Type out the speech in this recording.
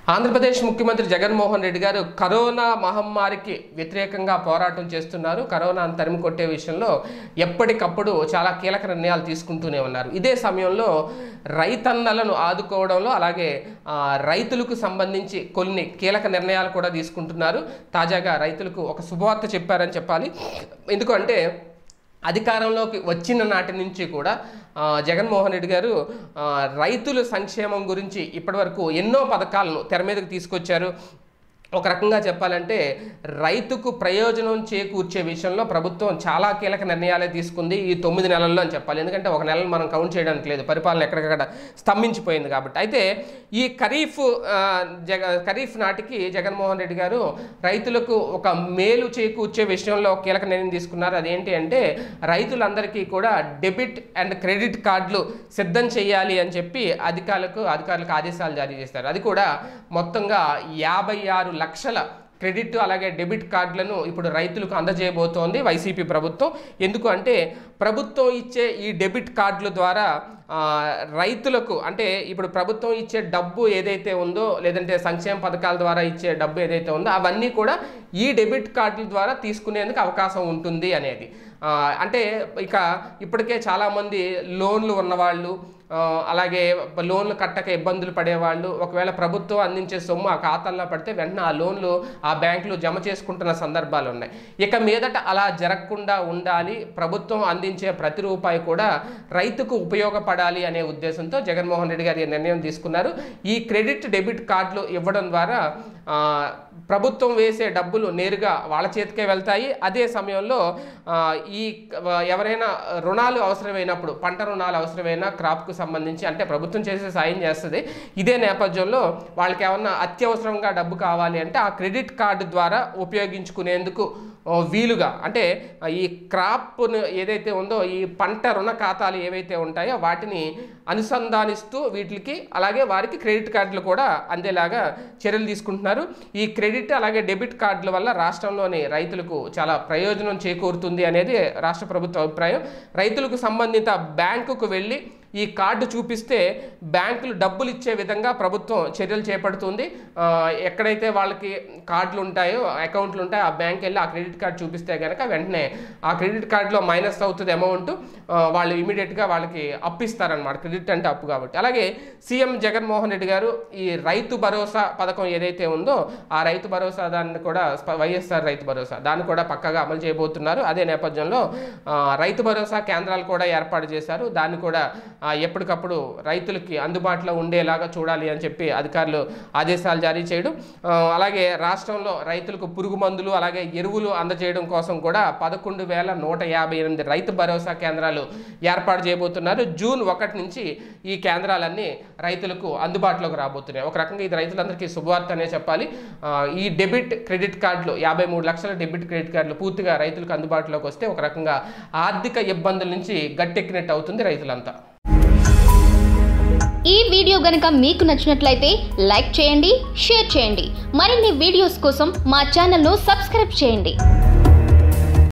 ఆంధ్రప్రదేశ్ ముఖ్యమంత్రి జగన్మోహన్ రెడ్డి గారు కరోనా మహమ్మారికి వ్యతిరేకంగా పోరాటం చేస్తున్నారు కరోనాను తరిమి కొట్టే విషయంలో ఎప్పటికప్పుడు చాలా కీలక నిర్ణయాలు తీసుకుంటూనే ఉన్నారు ఇదే సమయంలో రైతన్నలను ఆదుకోవడంలో అలాగే ఆ, రైతులకు సంబంధించి కొన్ని కీలక నిర్ణయాలు కూడా తీసుకుంటున్నారు తాజాగా రైతులకు ఒక శుభవార్త చెప్పారని చెప్పాలి ఎందుకంటే అధికారంలోకి వచ్చిన నాటి నుంచి కూడా ఆ, జగన్మోహన్ రెడ్డి గారు ఆ, రైతుల సంక్షేమం గురించి ఇప్పటివరకు ఎన్నో పథకాలను తెర మీదకు తీసుకొచ్చారు ఒక రకంగా చెప్పాలంటే రైతుకు ప్రయోజనం చేకూర్చే విషయంలో ప్రభుత్వం చాలా కీలక నిర్ణయాలే తీసుకుంది ఈ తొమ్మిది నెలల్లో అని చెప్పాలి ఎందుకంటే ఒక నెలను మనం కౌంట్ చేయడానికి లేదు పరిపాలన ఎక్కడికక్కడ స్తంభించిపోయింది కాబట్టి అయితే ఈ ఖరీఫ్ ఆ, జగ ఖరీఫ్ నాటికి జగన్మోహన్ రెడ్డి గారు రైతులకు ఒక మేలు చేకూర్చే విషయంలో ఒక కీలక నిర్ణయం తీసుకున్నారు అదేంటి అంటే రైతులందరికీ కూడా డెబిట్ అండ్ క్రెడిట్ కార్డులు సిద్ధం చేయాలి అని చెప్పి అధికారులకు అధికారులకు ఆదేశాలు జారీ చేస్తారు అది కూడా మొత్తంగా యాభై ఆరు లక్షల క్రెడిట్ అలాగే డెబిట్ కార్డులను ఇప్పుడు రైతులకు అందజేయబోతోంది వైసీపీ ప్రభుత్వం ఎందుకు అంటే ప్రభుత్వం ఇచ్చే ఈ డెబిట్ కార్డుల ద్వారా ఆ, రైతులకు అంటే ఇప్పుడు ప్రభుత్వం ఇచ్చే డబ్బు ఏదైతే ఉందో లేదంటే సంక్షేమ పథకాల ద్వారా ఇచ్చే డబ్బు ఏదైతే ఉందో అవన్నీ కూడా ఈ డెబిట్ కార్డుల ద్వారా తీసుకునేందుకు అవకాశం ఉంటుంది అనేది ఆ, అంటే ఇక ఇప్పటికే చాలామంది లోన్లు ఉన్నవాళ్ళు ఆ, అలాగే లోన్లు కట్టక ఇబ్బందులు పడేవాళ్ళు ఒకవేళ ప్రభుత్వం అందించే సొమ్ము ఆ ఖాతాల్లో పడితే వెంటనే ఆ లోన్లు ఆ బ్యాంకులు జమ చేసుకుంటున్న సందర్భాలు ఉన్నాయి ఇక మీదట అలా జరగకుండా ఉండాలి ప్రభుత్వం అందించే ప్రతి రూపాయి కూడా రైతుకు ఉపయోగపడాలి అనే ఉద్దేశంతో జగన్మోహన్ రెడ్డి గారు ఈ నిర్ణయం తీసుకున్నారు ఈ క్రెడిట్ డెబిట్ కార్డులు ఇవ్వడం ద్వారా ఆ, ప్రభుత్వం వేసే డబ్బులు నేరుగా వాళ్ళ చేతికే వెళ్తాయి అదే సమయంలో ఆ, ఈ క- ఎవరైనా రుణాలు అవసరమైనప్పుడు పంట రుణాలు అవసరమైన క్రాప్కు సంబంధించి అంటే ప్రభుత్వం చేసే సాయం చేస్తుంది ఇదే నేపథ్యంలో వాళ్ళకి ఏమన్నా అత్యవసరంగా డబ్బు కావాలి అంటే ఆ క్రెడిట్ కార్డు ద్వారా ఉపయోగించుకునేందుకు ఓ, వీలుగా అంటే ఆ, ఈ క్రాప్ను ఏదైతే ఉందో ఈ పంట రుణ ఖాతాలు ఏవైతే ఉంటాయో వాటిని అనుసంధానిస్తూ వీటికి అలాగే వారికి క్రెడిట్ కార్డులు కూడా అందేలాగా చర్యలు తీసుకుంటున్నారు ఈ క్రెడిట్ అలాగే డెబిట్ కార్డుల వల్ల రాష్ట్రంలోని రైతులకు చాలా ప్రయోజనం చేకూరుతుంది అనేది రాష్ట్ర ప్రభుత్వ అభిప్రాయం రైతులకు సంబంధిత బ్యాంకుకు వెళ్ళి ఈ కార్డు చూపిస్తే బ్యాంకులు డబ్బులు ఇచ్చే విధంగా ప్రభుత్వం చర్యలు చేపడుతుంది ఆ, ఎక్కడైతే వాళ్ళకి కార్డులు ఉంటాయో అకౌంట్లు ఉంటాయో ఆ బ్యాంక్ వెళ్ళి ఆ క్రెడిట్ కార్డు చూపిస్తే కనుక వెంటనే ఆ క్రెడిట్ కార్డులో మైనస్ అవుతుంది అమౌంట్ వాళ్ళు ఇమీడియట్గా వాళ్ళకి అప్పిస్తారనమాట క్రెడిట్ అంటే అప్పు కాబట్టి అలాగే సీఎం జగన్మోహన్ రెడ్డి గారు ఈ రైతు భరోసా పథకం ఏదైతే ఉందో ఆ రైతు భరోసా దాన్ని కూడా స్ప- వైఎస్ఆర్ రైతు భరోసా దాన్ని కూడా పక్కగా అమలు చేయబోతున్నారు అదే నేపథ్యంలో ఆ, రైతు భరోసా కేంద్రాలు కూడా ఏర్పాటు చేశారు దాన్ని కూడా ఆ, ఎప్పటికప్పుడు రైతులకి అందుబాటులో ఉండేలాగా చూడాలి అని చెప్పి అధికారులు ఆదేశాలు జారీ చేయడం ఆ, అలాగే రాష్ట్రంలో రైతులకు పురుగు మందులు అలాగే ఎరువులు అందజేయడం కోసం కూడా పదకొండు వేల నూట యాభై ఎనిమిది రైతు భరోసా కేంద్రాలు ఏర్పాటు చేయబోతున్నారు జూన్ ఒకటి నుంచి ఈ కేంద్రాలన్నీ రైతులకు అందుబాటులోకి రాబోతున్నాయి ఒక రకంగా ఇది రైతులందరికీ శుభవార్త అనే చెప్పాలి ఆ, ఈ డెబిట్ క్రెడిట్ కార్డులు యాభై మూడు లక్షల డెబిట్ క్రెడిట్ కార్డులు పూర్తిగా రైతులకు అందుబాటులోకి వస్తే ఒక రకంగా ఆర్థిక ఇబ్బందుల నుంచి గట్టెక్కినట్టు అవుతుంది రైతులంతా ఈ వీడియో గనుక మీకు నచ్చినట్లయితే లైక్ చేయండి షేర్ చేయండి మరిన్ని వీడియోస్ కోసం మా ఛానల్ను సబ్స్క్రైబ్ చేయండి